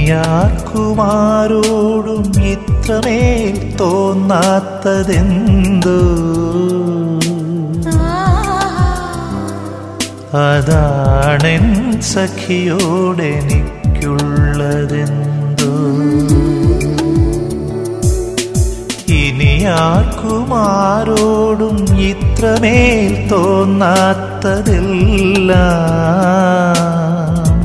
ഇനിയാർക്കുമാരോടും ഇത്രമേൽ തോന്നാത്തതെന്തോ അതാണെൻ സഖിയോടെനിക്കുള്ളതെന്തോ ഇനിയാർക്കുമാരോടും ഇത്രമേൽ തോന്നാത്തതെല്ലാം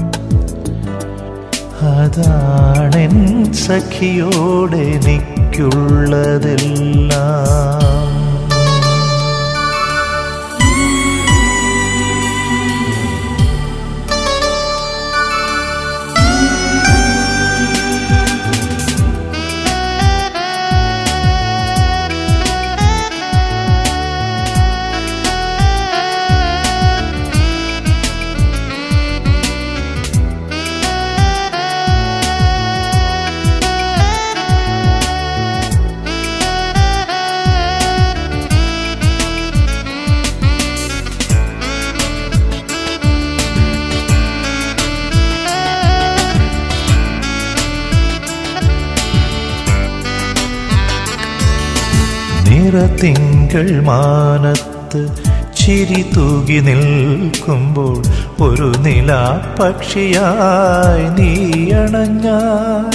അതാണെൻ സഖിയോടെനിക്കുള്ളതെല്ലാം നിറത്തിങ്കൾ മാനത്ത് ചിരി തൂകി നിൽക്കുമ്പോൾ ഒരു നിലാപക്ഷിയായി നീ അണഞ്ഞാൽ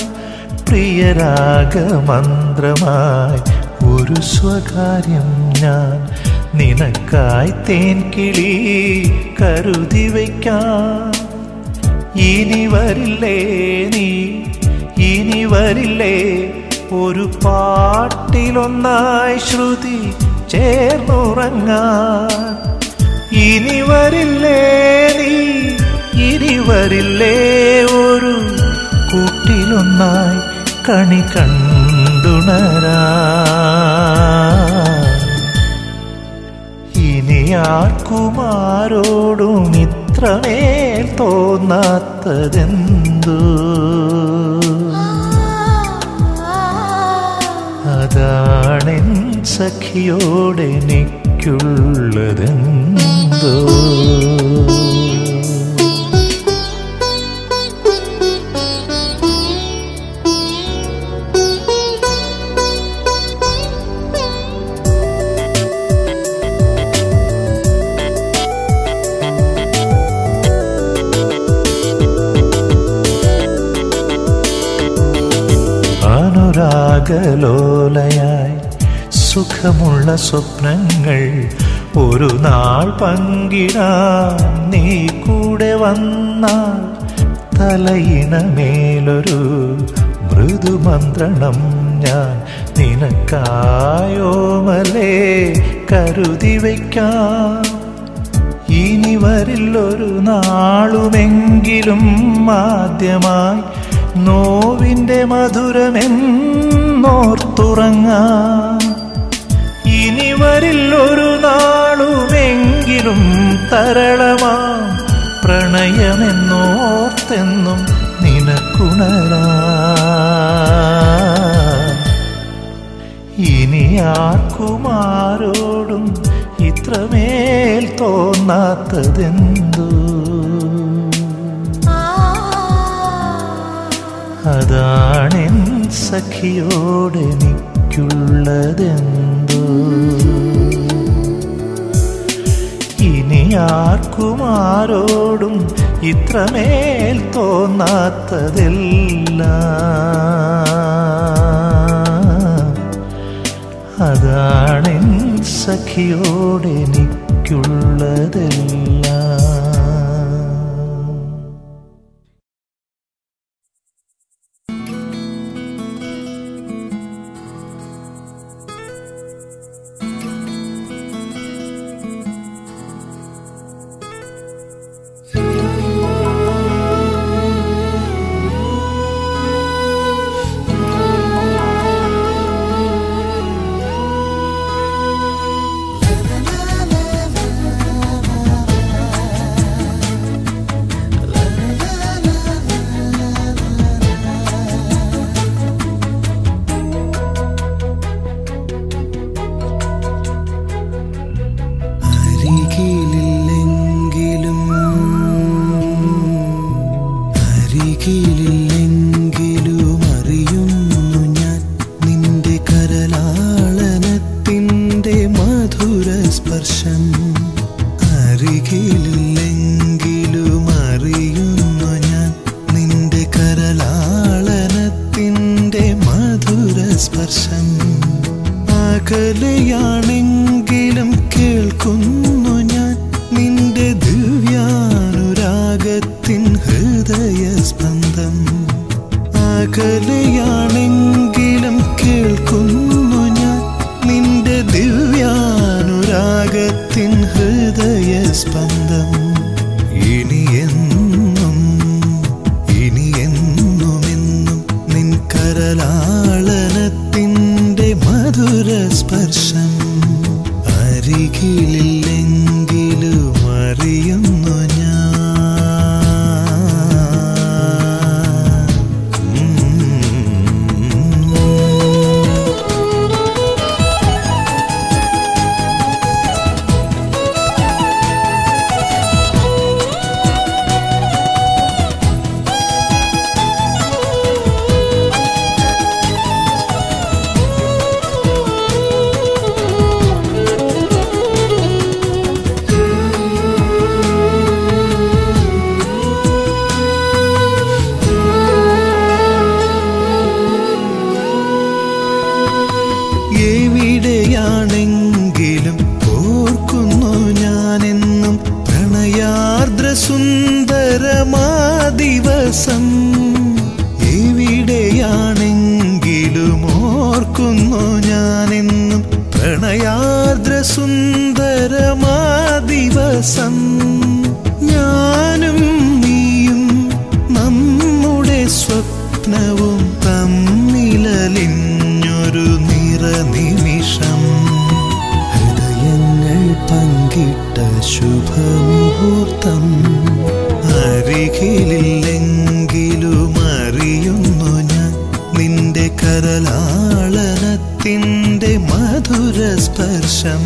പ്രിയരാഗമന്ത്രമായി ഒരു സ്വകാര്യം ഞാൻ നിനക്കായി തേൻ കിളി കരുതി വയ്ക്കാം ഇനി വരില്ലേ നീ ഇനി വരില്ലേ ഒരു പാട്ടിലൊന്നായി ശ്രുതി ചേർന്നുറങ്ങാൻ ഇനി വരില്ലേ നീ ഇനി വരില്ലേ ഒരു കൂട്ടിലൊന്നായി കണി കണ്ടുണരാ ഇനി ആർക്കുമാരോടും ഇത്രമേൽ തോന്നാത്തതെന്തോ അതാണെൻ സഖിയോടെനിക്കുള്ളതെന്തോ അനുരാഗലോലയായി സുഖമുള്ള സ്വപ്നങ്ങൾ ഒരു നാൾ പങ്കിടാൻ നീ കൂടെ വന്നാൽ തലയിണമേലൊരു മൃദുമന്ത്രണം ഞാൻ നിനക്കായോമലേ കരുതി വയ്ക്കാം ഇനി വരില്ലൊരു നാളുമെങ്കിലും ആദ്യമായി നോവിൻ്റെ മധുരമെന്നോർത്തുറങ്ങാം ഇനി വരില്ലൊരു നാളുമെങ്കിലും തരളമാം പ്രണയമെന്നോർത്തെന്നും നിനക്കുണരാ ഇനി ആർക്കുമാരോടും ഇത്രമേൽ തോന്നാത്തതെന്തോ അതാണെൻ സഖിയോടെനിക്കുള്ളതെന്തോ ഇനി ആർക്കുമാരോടും ഇത്രമേൽ തോന്നാത്തതെല്ലാം അതാണെൻ സഖിയോടെനിക്കുള്ളതെല്ലാം la അരികിലെങ്കിലും അറിയുന്നു ഞാൻ നിന്റെ കരലാളനത്തിൻ്റെ മധുര സ്പർശം അകലെയാണെങ്കിലും കേൾക്കുന്നു ഞാൻ നിന്റെ ദിവ്യാനുരാഗത്തിൻ ഹൃദയസ്പന്ദം അകലെയാണെങ്കിലും കേൾക്കുന്നു ഞാൻ നിന്റെ ദിവ്യാനുരാഗത്തിൻ ഹൃദയസ്പന്ദം ഇനിയെന്നും ഇനിയെന്നുമെന്നും നിൻ കരലാളനത്തിൻ്റെ മധുര സ്പർശം അരികിലില്ലെങ്കിലും അറിയുന്നു ഞാൻ എവിടെയാണെങ്കിലും ഓർക്കുന്നു ഞാനെന്നും പ്രണയാർദ്ര സുന്ദരമാ ദിവസം എവിടെയാണെങ്കിലും ഓർക്കുന്നു ഞാനെന്നും പ്രണയാർദ്ര സുന്ദരമാ ദിവസം ഞാനും നീയും നമ്മുടെ സ്വപ്നവും തമ്മിലലിഞ്ഞൊരു നിറനിമിഷം ഹൃദയങ്ങൾ പങ്കിട്ട ശുഭമുഹൂർത്തം അരികിലില്ലെങ്കിലും അറിയുന്നു ഞാൻ നിന്റെ കരലാളനത്തിൻ്റെ മധുര സ്പർശം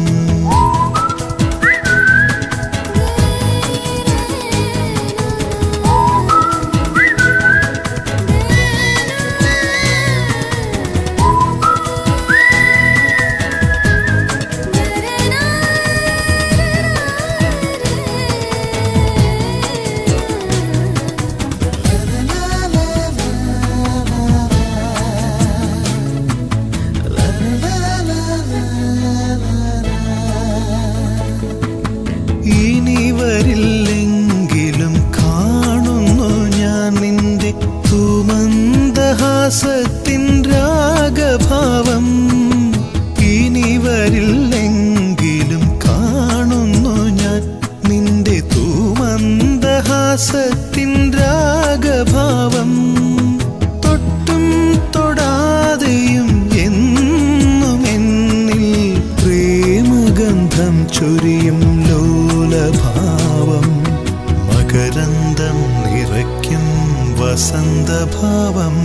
ഇനി വരില്ലെങ്കിലും കാണുന്നു ഞാൻ നിന്റെ തുമന്ദഹാസത്തിൻ രാഗഭാവം ഇനി വരില്ലെങ്കിലും കാണുന്നു ഞാൻ നിന്റെ തുമന്ദഹാസത്തിൻ രാഗഭാവം തൊട്ടും തൊടാതെയും എന്നും എന്നിൽ പ്രേമഗന്ധം ചൊരിയും ലോലഭാവം മകരന്തം നിറയ്ക്കും വസന്തഭാവം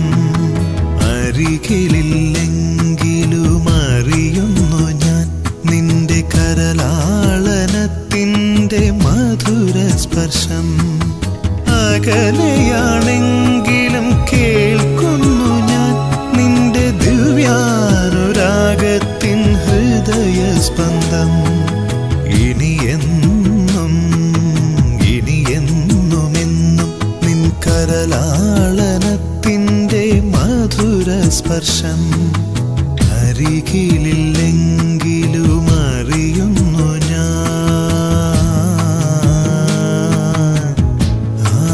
അരികിലില്ലെങ്കിലും അറിയുന്നു ഞാൻ നിന്റെ കരലാളനത്തിൻ്റെ മധുര സ്പർശം അകലെയാണെങ്കിലും കേൾക്കുന്നു ഞാൻ നിന്റെ ദിവ്യാനുരാഗത്തിൻ ഹൃദയസ്പന്ദം ഇനിയെന്നും ഇനിയെന്നുമെന്നും നിൻ കരലാളനത്തിൻ്റെ മധുര സ്പർശം അരികിലില്ലെങ്കിലും അറിയുന്നു ഞാൻ ആ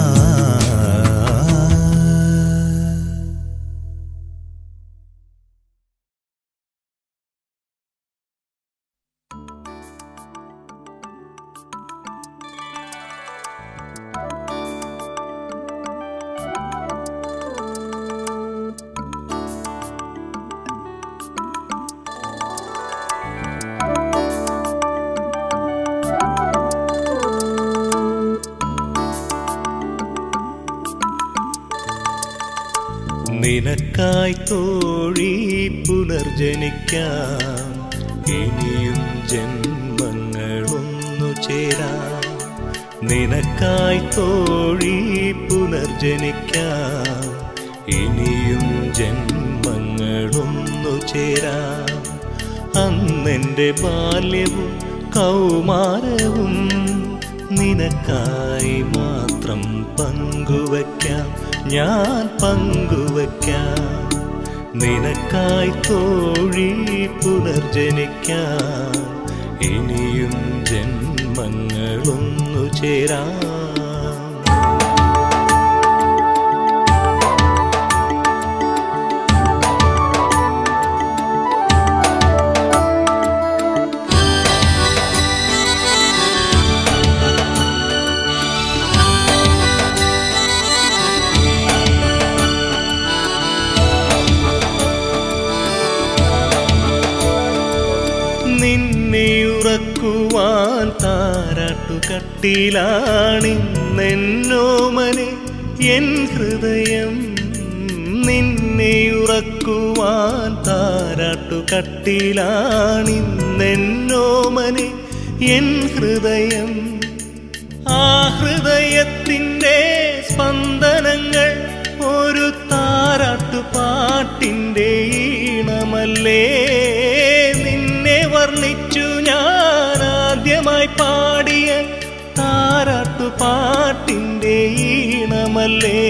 നിനക്കായി തോഴി പുനർജനിക്കാം ഇനിയും ജന്മങ്ങളൊന്നു ചേരാം നിനക്കായി തോഴി പുനർജനിക്കാം ഇനിയും ജന്മങ്ങളൊന്നു ചേരാം അന്നെൻ്റെ ബാല്യവും കൗമാരവും നിനക്കായി മാത്രം പങ്കുവയ്ക്കാം ഞാൻ പങ്കുവയ്ക്കാം നിനക്കായി തോഴി പുനർജനിക്കാം ഇനിയും ജന്മങ്ങളൊന്നു ചേരാം നിന്നെ ഉറക്കുവാൻ താരാട്ടുകട്ടിലാണിന്നെന്നോമനെ എൻ ഹൃദയം നിന്നെ ഉറക്കുവാൻ താരാട്ടുകട്ടിലാണിന്നെന്നോമനെ എൻ ഹൃദയം ആ ഹൃദയത്തിൻ്റെ സ്പന്ദനങ്ങൾ ഒരു താരാട്ടുപാട്ടിൻ്റെ ഈണമല്ലേ നിന്നെ വർണ്ണിച്ചു ഞാൻ ആദ്യമായി പാടിയ താരാട്ടുപാട്ടിൻ്റെ ഈണമല്ലേ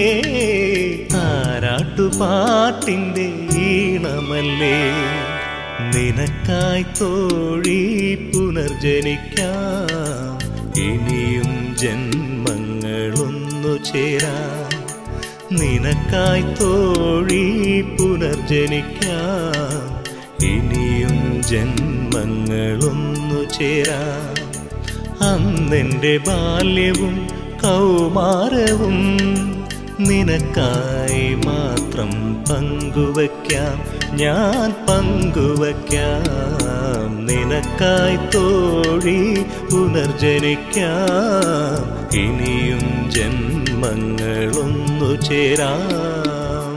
താരാട്ടുപാട്ടിൻ്റെ ഈണമല്ലേ നിനക്കായി തോഴി പുനർജനിക്കാം ഇനിയും ജന്മങ്ങളൊന്നു ചേരാം നിനക്കായി തോഴി പുനർജനിക്കാം ഇനിയും ജന്മങ്ങളൊന്നു ചേരാം അന്നെൻ്റെ ബാല്യവും കൗമാരവും നിനക്കായി മാത്രം പങ്കുവയ്ക്കാം ഞാൻ പങ്കുവയ്ക്കാം നിനക്കായി തോഴി പുനർജനിക്കാം ഇനിയും ജന്മങ്ങളൊന്നു ചേരാം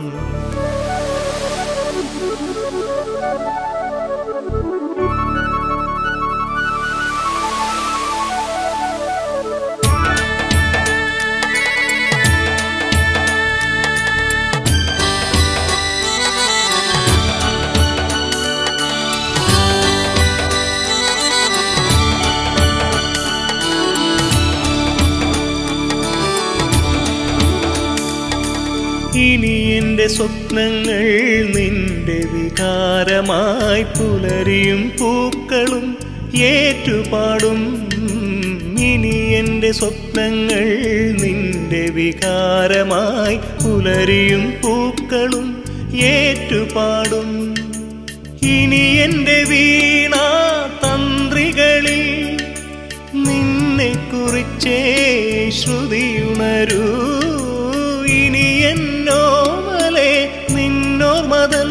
ഇനി എൻ്റെ സ്വപ്നങ്ങൾ നിന്റെ വികാരമായി പുലരിയും പൂക്കളും ഏറ്റുപാടും ഇനി എൻ്റെ സ്വപ്നങ്ങൾ നിന്റെ വികാരമായി പുലരിയും പൂക്കളും ഏറ്റുപാടും ഇനി എൻ്റെ വീണ തന്ത്രികളിൽ നിന്നെ കുറിച്ചേ ശ്രുതിയുണരൂ ഇനി എന്നോമലെ നിന്നോർമതൻ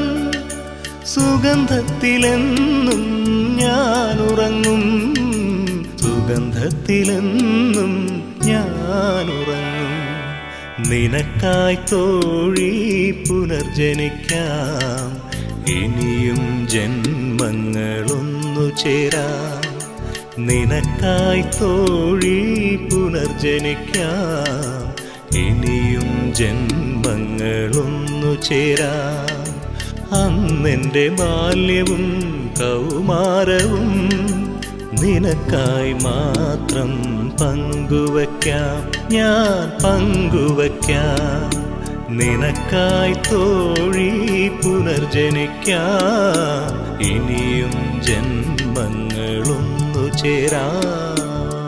സുഗന്ധത്തിലെന്നും ഞാൻ ഉറങ്ങും സുഗന്ധത്തിലെന്നും ഞാൻ ഉറങ്ങും നിനക്കായി തോഴി പുനർജനിക്കാം ഇനിയും ജന്മങ്ങളൊന്നു ചേരാം നിനക്കായി തോഴി പുനർജനിക്കാം ഇനിയും ജന്മങ്ങളൊന്നു ചേരാം അന്നെൻ്റെ ബാല്യവും കൗമാരവും നിനക്കായി മാത്രം പങ്കുവയ്ക്കാം ഞാൻ പങ്കുവയ്ക്കാം നിനക്കായി തോഴി പുനർജനിക്കാം ഇനിയും ജന്മങ്ങളൊന്നു ചേരാം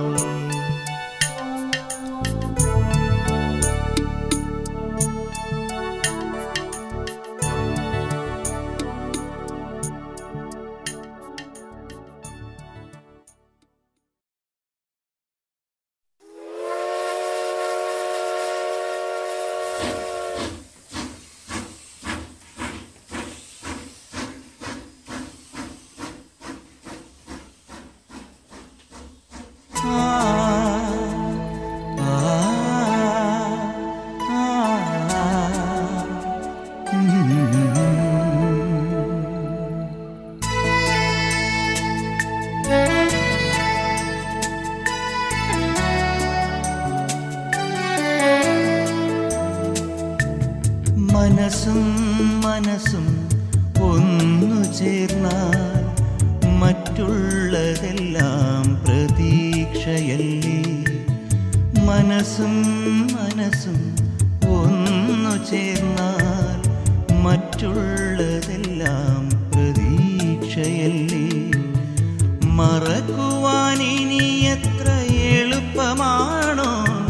മനസ്സും മനസ്സും ഒന്നു ചേർന്നാൽ മറ്റുള്ളതെല്ലാം പ്രതീക്ഷയല്ലേ മനസ്സും മനസ്സും ഒന്നു ചേർന്നാൽ മറ്റുള്ളതെല്ലാം പ്രതീക്ഷയല്ലേ മറക്കുവാൻ ഇനി എത്ര എളുപ്പമാണോ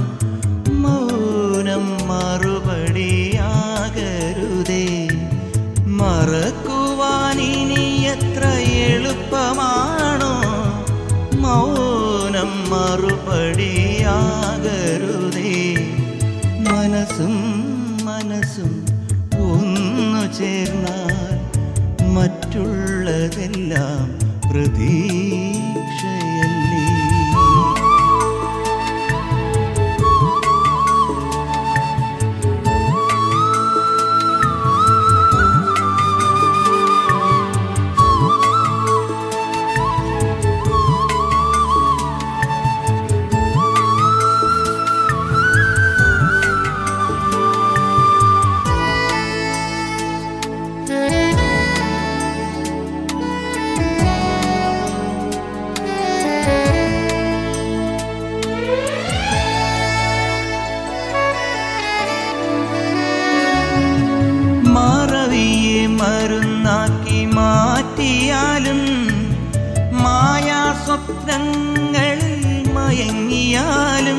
മൗനം മറുപടിയാകരുതേ മറക്കുവാൻ ഇനി എത്ര എളുപ്പമാണോ മൗനം മറുപടിയാകരുതേ മനസ്സും മനസ്സും ഒന്നു ചേർന്നാൽ മറ്റുള്ളതെല്ലാം പ്രതീക്ഷയല്ലേ മറവിയെ മരുന്നാക്കി മാറ്റിയാലും മായാ സ്വപ്നങ്ങളിൽ മയങ്ങിയാലും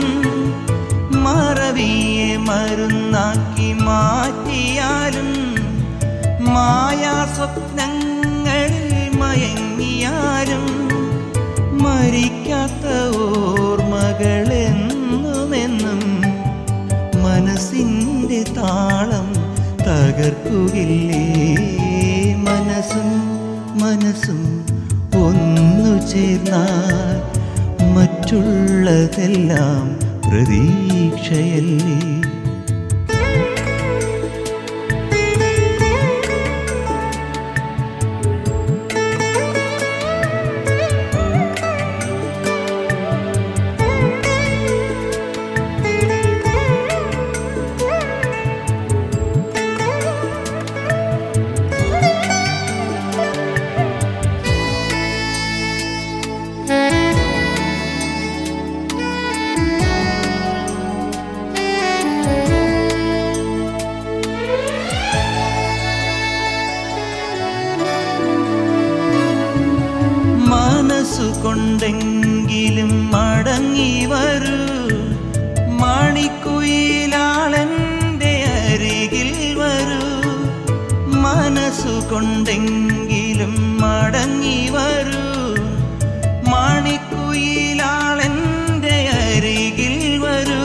മറവിയെ മരുന്നാക്കി മാറ്റിയാലും മായാ സ്വപ്നങ്ങളിൽ മയങ്ങിയാലും മരിക്കാത്ത ഓർമ്മകളെന്നുമെന്നും മനസ്സിൻ്റെ താളം തകർക്കുകില്ലേ മനസ്സും മനസ്സും ഒന്നു ചേർന്നാൽ മറ്റുള്ളതെല്ലാം പ്രതീക്ഷയല്ലേ മനസ്സുകൊണ്ടെങ്കിലും മടങ്ങി വരൂ മണിക്കുയിലാളെൻ്റെ അരികിൽ വരൂ മനസ്സുകൊണ്ടെങ്കിലും മടങ്ങി വരൂ മണിക്കുയിലാളെൻ്റെ അരികിൽ വരൂ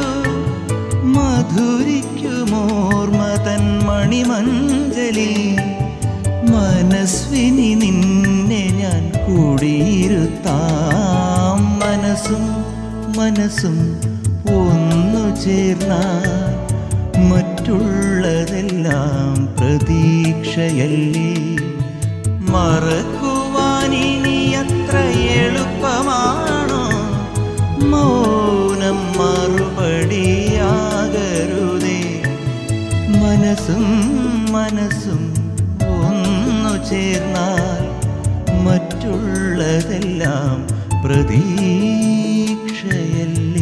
മധുരിക്കുമോർമ തൻ മണിമഞ്ചലിൽ മനസ്വിനി നിന്നെ ഞാൻ കൂടിയിരുത്താം മനസ്സും മനസ്സും ഒന്നു ചേർന്നാൽ മറ്റുള്ളതെല്ലാം പ്രതീക്ഷയല്ലേ മറക്കുവാൻ ഇനി അത്ര എളുപ്പമാണോ മൗനം മറുപടിയാകരുതേ മനസ്സും മനസ്സും ഒന്നു ചേർന്നാൽ മറ്റുള്ളതെല്ലാം പ്രതീക്ഷയല്ലേ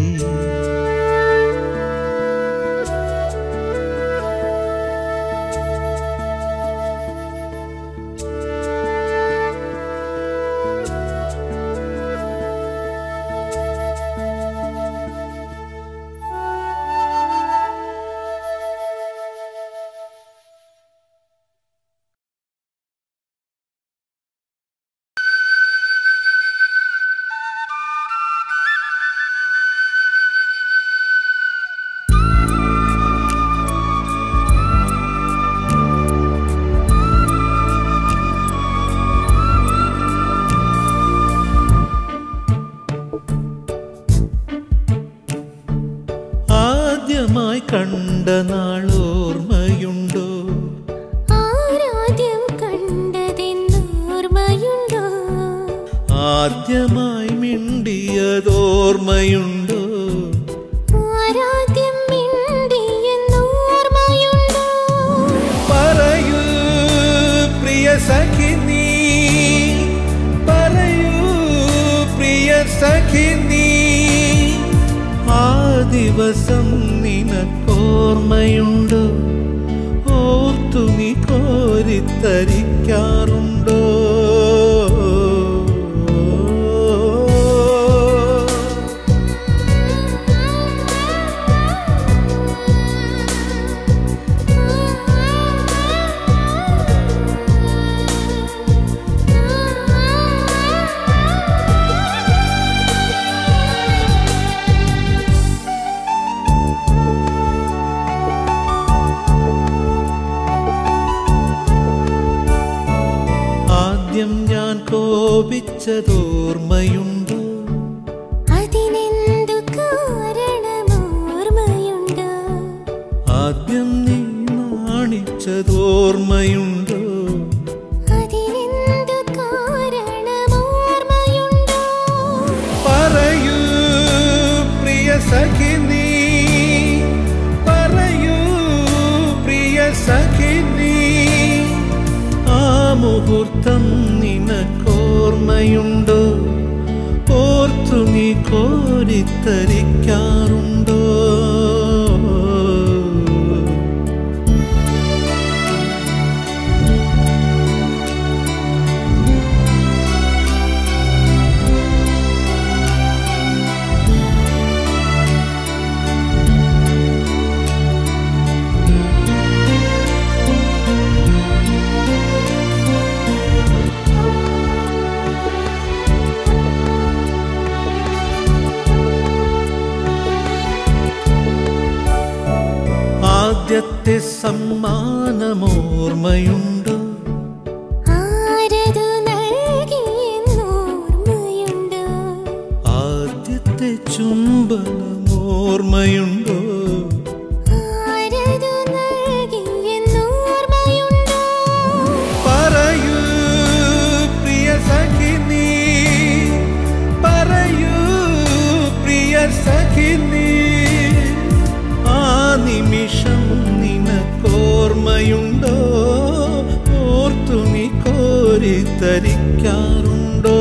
ആദ്യമായി കണ്ട നാളോർമ്മയുണ്ടോ ആരാദ്യം കണ്ടതെന്നോർമ്മയുണ്ടോ ആദ്യമായി മിണ്ടിയതോർമ്മയുണ്ടോ ആരാദ്യം മിണ്ടിയെന്നോർമ്മയുണ്ടോ പറയൂ പ്രിയ സഖി നീ പറയൂ പ്രിയ സഖി നീ ആദ്യ ദിവസം നിനക്കോർമ്മയുണ്ടോ ഓർത്തു നീ കോരിത്തരിക്കാറുണ്ടോ ആദ്യം ഞാൻ കോപിച്ചതോർമ്മയുണ്ടോ അതിനെന്തു കാരണമോർമ്മയുണ്ടോ ആദ്യം നീ നാണിച്ചതോർമ്മയുണ്ടോ അതിനെന്തു കാരണമോർമ്മയുണ്ടോ പറയൂ പ്രിയ സഖി നീ പറയൂ പ്രിയ സഖി നീ ആ മുഹൂർത്തം നിനക്കോർമ്മയുണ്ടോ ഓർത്തു നീ കോരിത്തരിക്കാറുണ്ടോ ആദ്യത്തെ സമ്മാനമോർമ്മയുണ്ടോ ആരതു നൽകിയെന്നോർമ്മയുണ്ടോ ആദ്യത്തെ ചുംബനമോർമ്മയുണ്ടോ ആരതു നൽകിയെന്നോർമ്മയുണ്ടോ പറയൂ പ്രിയ സഖി നീ പറയൂ പ്രിയ സഖി നീ ആ നിമിഷം നിനക്കോർമ്മയുണ്ടോ ഓർത്തു നീ കോരിത്തരിക്കാറുണ്ടോ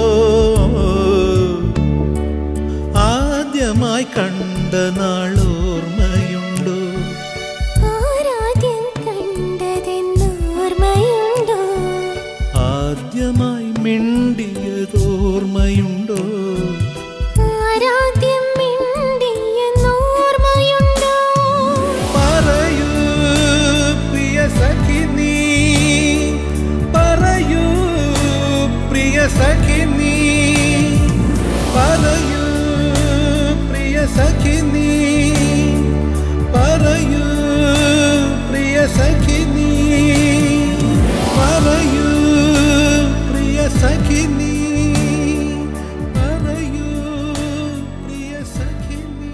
ആദ്യമായി കണ്ട നാളോർമ്മയുണ്ടോ ആരാദ്യം കണ്ടതെന്നോർമ്മയുണ്ടോ ആദ്യമായി മിണ്ടിയതോർമ്മയുണ്ടോ ആരാദ്യം മിണ്ടിയെന്നോർമ്മയുണ്ടോ പറയൂ പ്രിയ സഖി നീ പറയൂ പ്രിയ സഖി നീ പറയൂ പ്രിയ സഖി നീ പറയൂ പ്രിയ സഖി നീ പറയൂ പ്രിയ സഖി നീ പറയൂ പ്രിയ സഖി നീ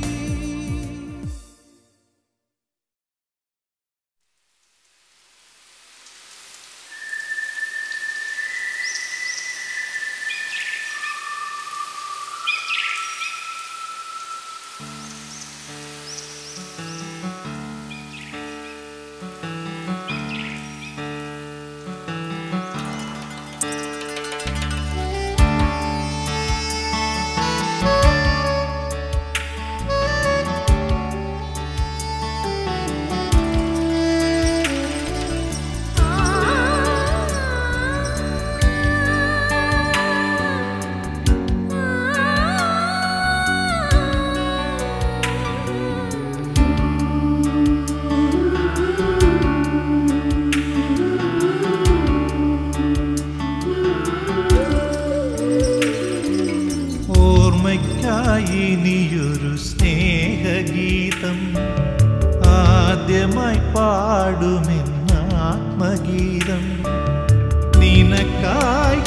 ഓർമ്മയ്ക്കായി നീയൊരു സ്നേഹഗീതം ആദ്യമായി പാടുമെന്ന ആത്മഗീതം നിനക്കായി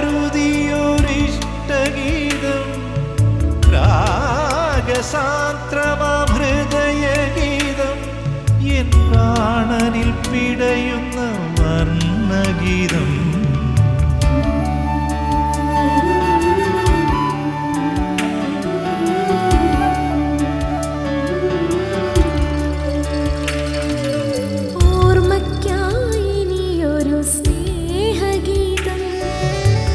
കരുതിയൊരിഷ്ടഗീതം രാഗസാന്ത്രമാം ഹൃദയഗീതം എൻ പ്രാണനിൽ പിടയുന്ന വർണ്ണഗീതം ഓർമ്മയ്ക്കായി നീയൊരു സ്നേഹഗീതം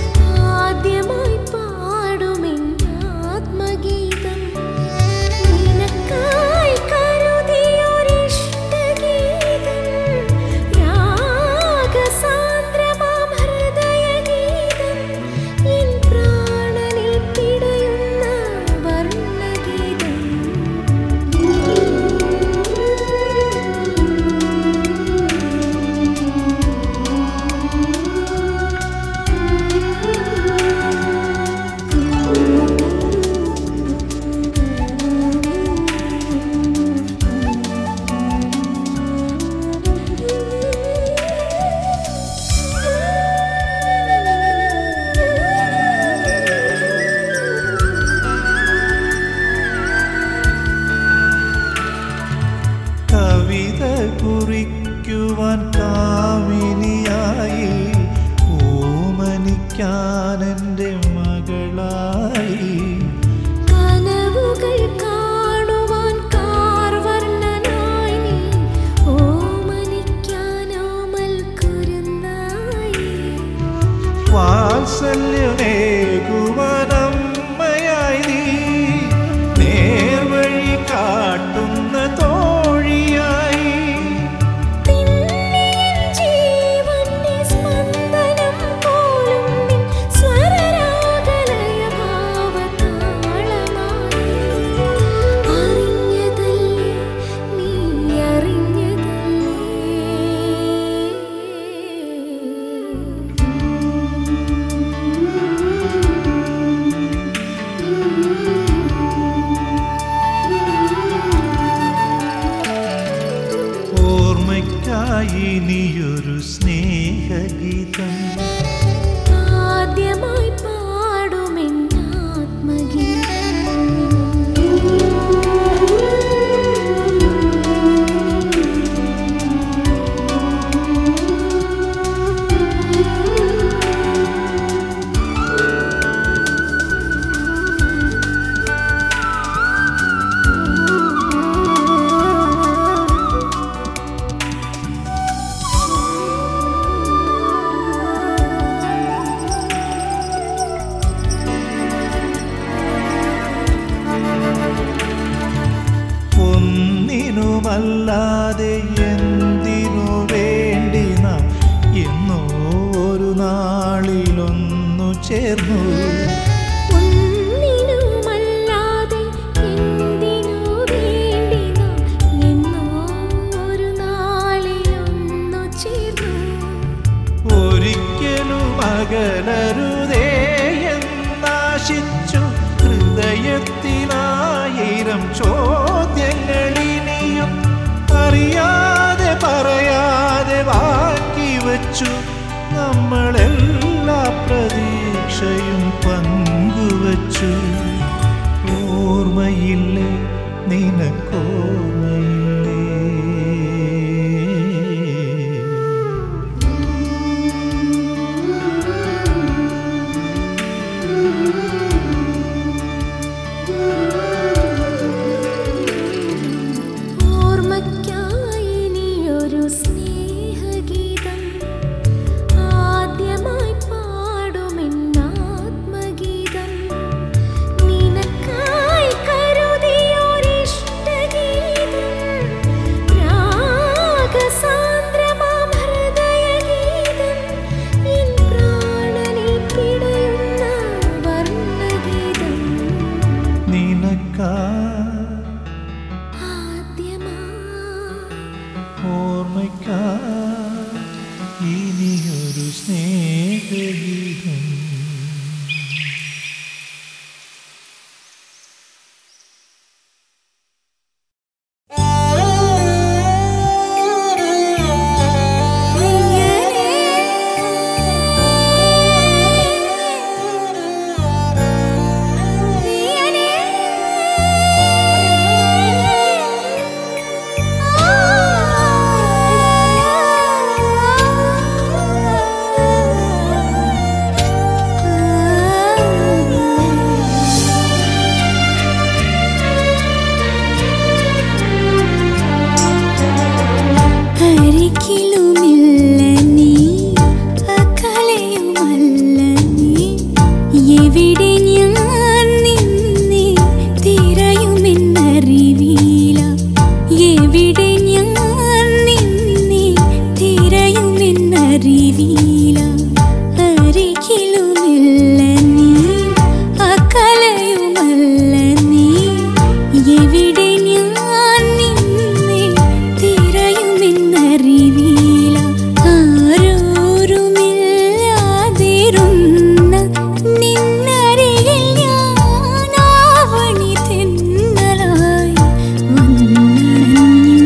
ആദ്യമായി പാടുമെന്ന ആത്മഗീതം ഇനിയൊരു സ്നേഹഗീതം ആദ്യമായി പാടുമെന്നാത്മഗീതം ഒന്നിനുമല്ലാതെ എന്തിനു വേണ്ടി നാം എന്നോ ഒരു നാളിലൊന്നു ചേർന്നു ഒന്നിനുമല്ലാതെ എന്തിനു വേണ്ടി നാം എന്നോ ഒരു നാളിലൊന്നു ചേർന്നു ഒരിക്കലും അകലരുതേ എന്നാശിച്ചു ഹൃദയത്തിലായിരം ചോദ്യങ്ങളിനിയും അറിയാതെ പറയാതെ ബാക്കി വച്ചു നമ്മളെല്ലാ പ്രതീക്ഷയും പങ്കുവച്ചു ഓർമ്മയില്ലേ നിനക്കോർമ്മയില്ലേ ഓർമ്മയ്ക്കായി നീയൊരു സ്നേഹഗീതം ആദ്യമായി പാടുമെന്നാത്മഗീതം നിനക്കായി കരുതിയൊരിഷ്ടഗീതം രാഗസാന്ദ്രമാം ഹൃദയഗീതം എൻ പ്രാണനിൽ പിടയുന്ന വർണ്ണഗീതം നിനക്കാ ആദ്യമായി ഓർമ്മയ്ക്കാ ഇനിയൊരു സ്നേഹഗീതം അരികിലുമില്ല നീ അകലെയുമല്ല നീ എവിടെ ഞാൻ നിന്നെ തിരയുമെന്നറിവീല എവിടെ ഞാൻ നിന്നെ തിരയുമെന്നറിവീല അരികിലുമില്ല നീ അകലെയുമല്ല നീ എവിടെ ഞാൻ നിന്നെ തിരയുമെന്നറിവീല ആരോരുമില്ലാതിരുന്ന നിന്നരികിൽ ഞാനാവണി തെന്നലായി വന്നണഞ്ഞു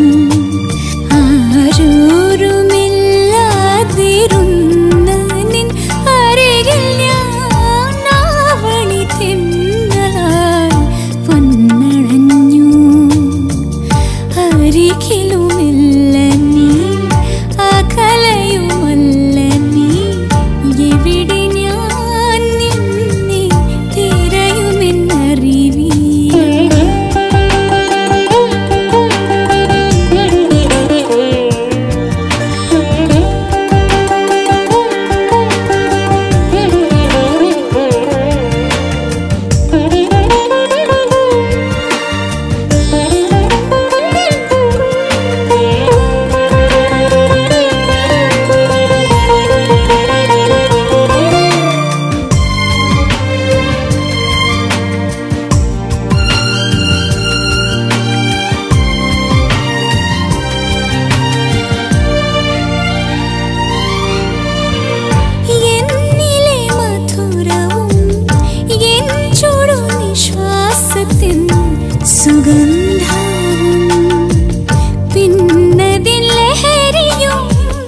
ആരോരുമില്ലാതിരുന്ന നിൻ അരികിൽ ഞാനാവണി തെന്നലായി വന്നണഞ്ഞു അരികിലുമില്ല നീ അകലയുമല്ല നീ എവിടെ ഞാൻ നിന്നെ എന്നിലെ മധുരവും എൻ ചുടു നിശ്വാസത്തിൻ സുഗന്ധവും പിന്നതിൻ ലഹരിയും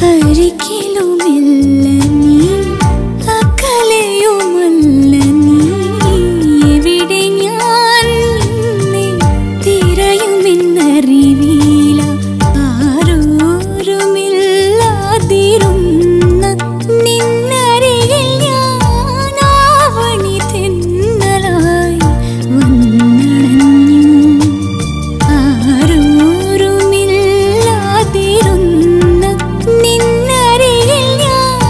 അരികിലുമില്ല നീ അകലെയുമല്ല നീ എവിടെ ഞാൻ നിന്നെ തിരയുമെന്നറിവീല ആരോരുമില്ലാതിരുന്ന നിന്നരികിൽ ഞാൻ ആവണി തെന്നലായി വന്നണഞ്ഞു ആരോരുമില്ലാതിരുന്ന നിന്നരികിൽ ഞാൻ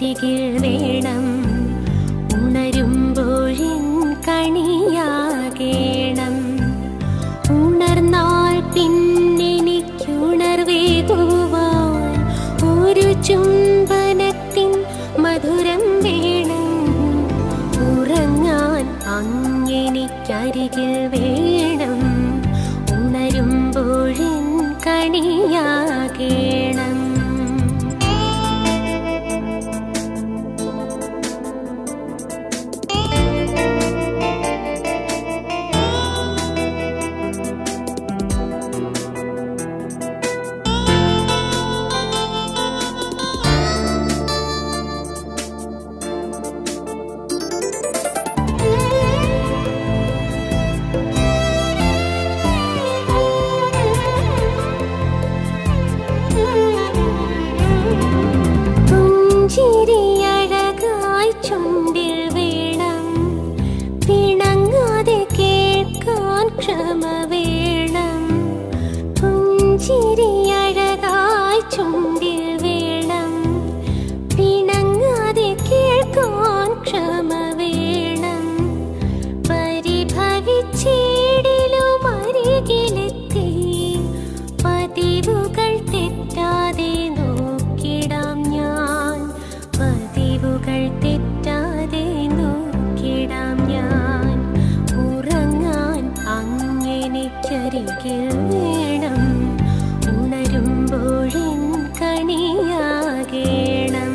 എനിക്കരികിൽ വേണം ഉണരുമ്പോഴിൻ കണിയാകേണം ഉണർന്നാൽ പിന്നെനിക്കുണർവേകുവാൻ ഒരു ചുംബനത്തിൻ മധുരം വേണം ഉറങ്ങാൻ അങ്ങെനിക്കരികിൽ വേണം ഉണരുമ്പോഴിൻ കണിയാകേണം പുഞ്ചിരിയഴകായി ചുണ്ടിൽ വേണം പിണങ്ങാതെ കേൾക്കാൻ ക്ഷമ വേണം പുഞ്ചിരിയഴകായി ചുണ്ടിൽ വേണം പിണങ്ങാതെ കേൾക്കാൻ ക്ഷമ വേണം പരിഭവിച്ചിടിലും അരികിലെത്തി പതിവുകൾ തെറ്റാതെ നോക്കിടാം ഞാൻ പതിവുകൾ തെറ്റാതെ നോക്കിടാം ഞാൻ ഉറങ്ങാൻ അങ്ങെനിക്കരികിൽ വേണം ഉണരുമ്പോഴിൻ കണിയാകേണം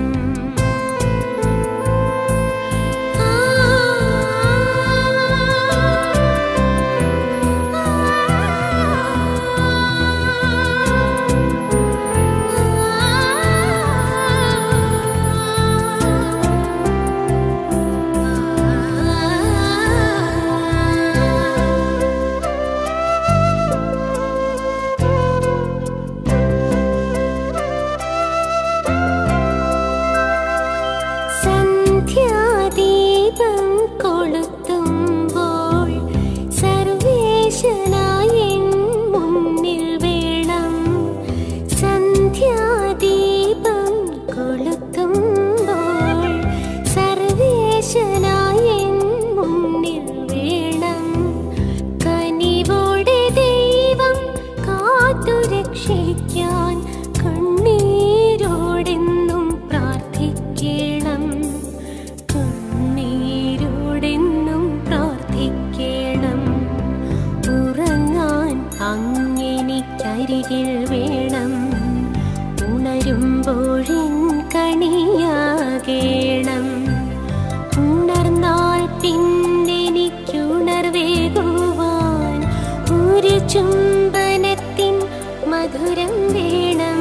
സന്ധ്യാദീപം കൊളുത്തുമ്പോൾ സർവേശനായി എൻ മുന്നിൽ വേണം സന്ധ്യാദീപം കൊളുത്തുമ്പോൾ സർവേശനായി എൻ മുന്നിൽ വേണം കനിവോടെ ദൈവം കാത്തുരക്ഷിക്കാൻ കണ്ണീരോടെന്നും പ്രാർത്ഥിക്കണം കണ്ണീരോടെന്നും പ്രാർത്ഥിക്കണം ഉറങ്ങാൻ അങ്ങെനിക്കരികിൽ വേണം ഉണരുമ്പോഴിൻ കണിയാകേണം ഉണർന്നാൽ പിന്നെനിക്കുണർവേകുവാൻ ഒരു ചുംബനത്തിൻ മധുരം വേണം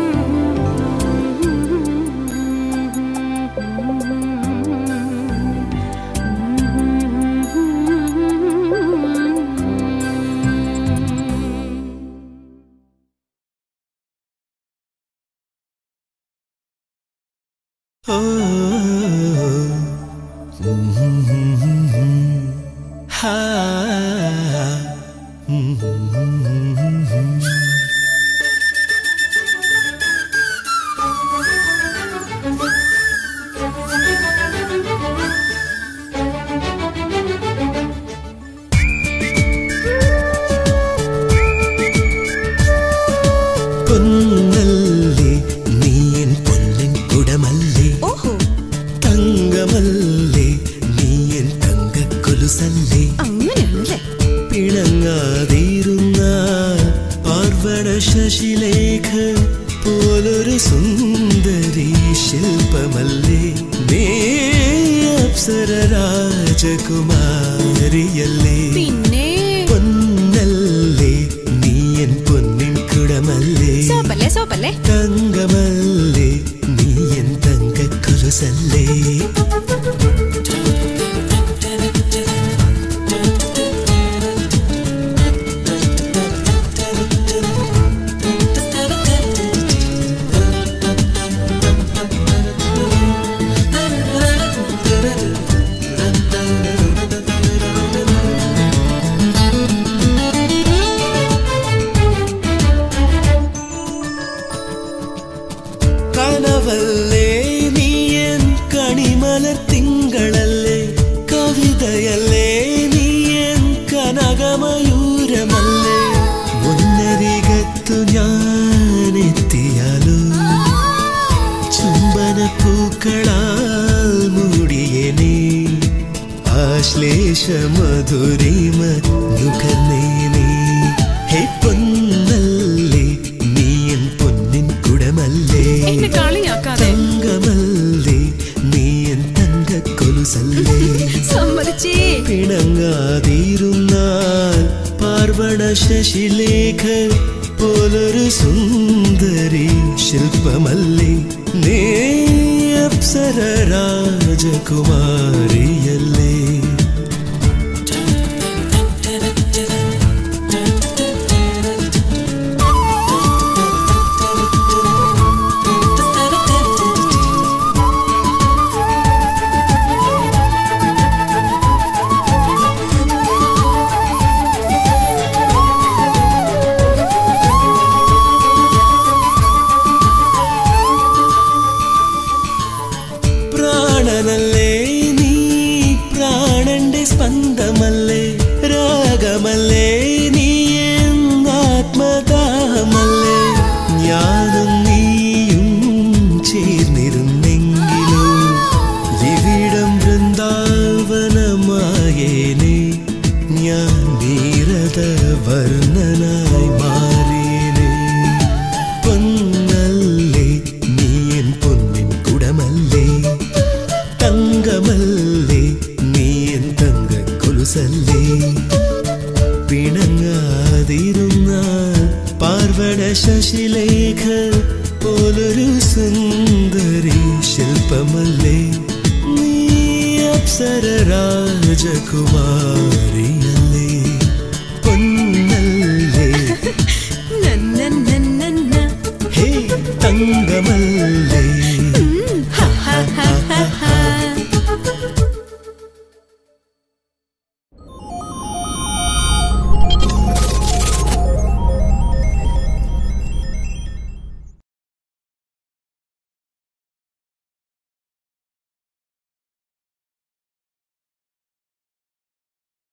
ഓ ഹാ പൊന്നല്ലേ നീ എൻ പൊന്നിൻ കുടമല്ലേ ഓഹോ തങ്കമല്ലേ നീ എൻ തങ്കക്കൊലുസല്ലേ അങ്ങനെയാണല്ലേ പിണങ്ങാതിരുന്ന പാർവണ ശശിലേഖ പോലൊരു സുന്ദരി ശില്പമല്ലേ നീ അപ്സര രാജകുമാരിയല്ലേ പിന്നെ പൊന്നല്ലേ നീ എൻ പൊന്നിൻ കുടമല്ലേ സോപ്പല്ലേ സോപ്പല്ലേ തങ്കമല്ലേ നീ എൻ തങ്കക്കൊലുസല്ലേ കനവല്ലേ നീ എൻ അടുത്തു ഞാൻ എത്തിയാലോ ചുംബന പൂക്കളാൽ മൂടിയനെ ആശ്ലേഷ മധുരിമ നുകർന്നേനെ ഹേ പൊന്നല്ലേ നീ എൻ പൊന്നിൻ കുടമല്ലേ എന്നെ കളിയാക്കാതെ തങ്കമല്ലേ നീ എൻ തങ്ക കൊലുസല്ലേ സമ്മതിച്ചേ പിണങ്ങാതിരുന്നാൽ പാർവണ ശശിലേഖ പോലൊരു സുന്ദരി ശില്പമല്ലേ നീ അപ്സര രാജകുമാരിയല്ലേ പ്രാണനല്ലേ നീ പ്രാണന്റെ സ്പന്ദമല്ലേ രാഗമല്ലേ നീ ആത്മദാഹമല്ലേ ഞാനും നീയും ചേർന്നിരുന്നെങ്കിലോ ഇവിടം വൃന്ദാവനമായേനെ ഞാൻ നീരത വർണ്ണനായി മാറിയേനെ പൊന്നല്ലേ നീ എൻ പൊന്നിൻ കുടമല്ലേ തങ്കമല്ലേ നീ എൻ തങ്ക കൊലുസല്ലേ പിണങ്ങാതിരുന്നാൽ പാർവണ ശശിലേഖ പോലൊരു സുന്ദരി ശില്പമല്ലേ നീ അപ്സര രാജകുമാരിയല്ലേ പൊന്നല്ലേ നന്നന്നന്നന്ന. ഹേ തങ്കമല്ലേ ഹ, ഹ, ഹ, ഹ, ഹ.